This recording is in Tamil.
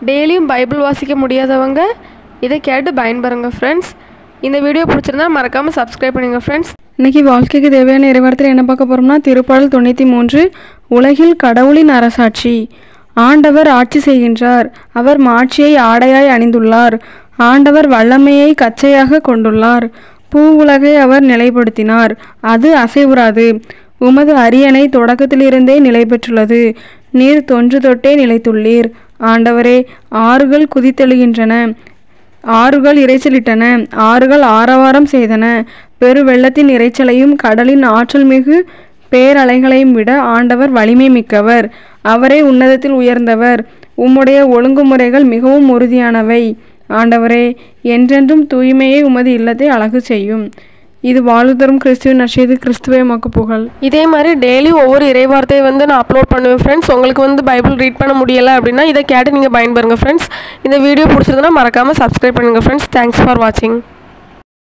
டெய்லியும் பைபிள் வாசிக்க முடியாதவங்க இதை கேட்டு பயன்பெறுங்க ஃப்ரெண்ட்ஸ் இந்த வீடியோ பிடிச்சிருந்தா மறக்காமல் சப்ஸ்கிரைப் பண்ணுங்க ஃப்ரெண்ட்ஸ் இன்னைக்கு வாழ்க்கைக்கு தேவையான இறைவாரத்தில் என்ன பார்க்க போறோம்னா திருப்பாடல் தொண்ணூற்றி மூன்று உலகில் கடவுளின் அரசாட்சி ஆண்டவர் ஆட்சி செய்கின்றார் அவர் மாட்சியை ஆடையாய் அணிந்துள்ளார் ஆண்டவர் வல்லமையை கச்சையாக கொண்டுள்ளார் பூ உலகை அவர் நிலைப்படுத்தினார் அது அசைவுறாது உமது அரியணை தொடக்கத்திலிருந்தே நிலை பெற்றுள்ளது நீர் தொன்று தொட்டே நிலைத்துள்ளீர் ஆண்டவரே ஆறுகள் குதித்தெழுகின்றன ஆறுகள் இரைச்சலிட்டன ஆறுகள் ஆரவாரம் செய்தன பெரு வெள்ளத்தின் இரைச்சலையும் கடலின் ஆற்றல் மிகு பேரலைகளையும் விட ஆண்டவர் வலிமை மிக்கவர் அவரே உன்னதத்தில் உயர்ந்தவர் உம்முடைய ஒழுங்குமுறைகள் மிகவும் உறுதியானவை ஆண்டவரே என்றென்றும் தூய்மையை உமது இல்லத்தை அழகு செய்யும் இது வாழ்வு தரும் கிறிஸ்துவின் நஷீது கிறிஸ்துவே மக்கு புகழ் இதே மாதிரி டெய்லி ஒவ்வொரு இறைவார்த்தையை வந்து நான் அப்லோட் பண்ணுவேன் ஃப்ரெண்ட்ஸ் உங்களுக்கு வந்து பைபிள் ரீட் பண்ண முடியலை அப்படின்னா இதை கேட்டு நீங்கள் பயன்பெறுங்க ஃப்ரெண்ட்ஸ் இந்த வீடியோ பிடிச்சிருந்தனா மறக்காமல் சப்ஸ்கிரைப் பண்ணுங்கள் ஃப்ரெண்ட்ஸ் தேங்க்ஸ் ஃபார் வாட்சிங்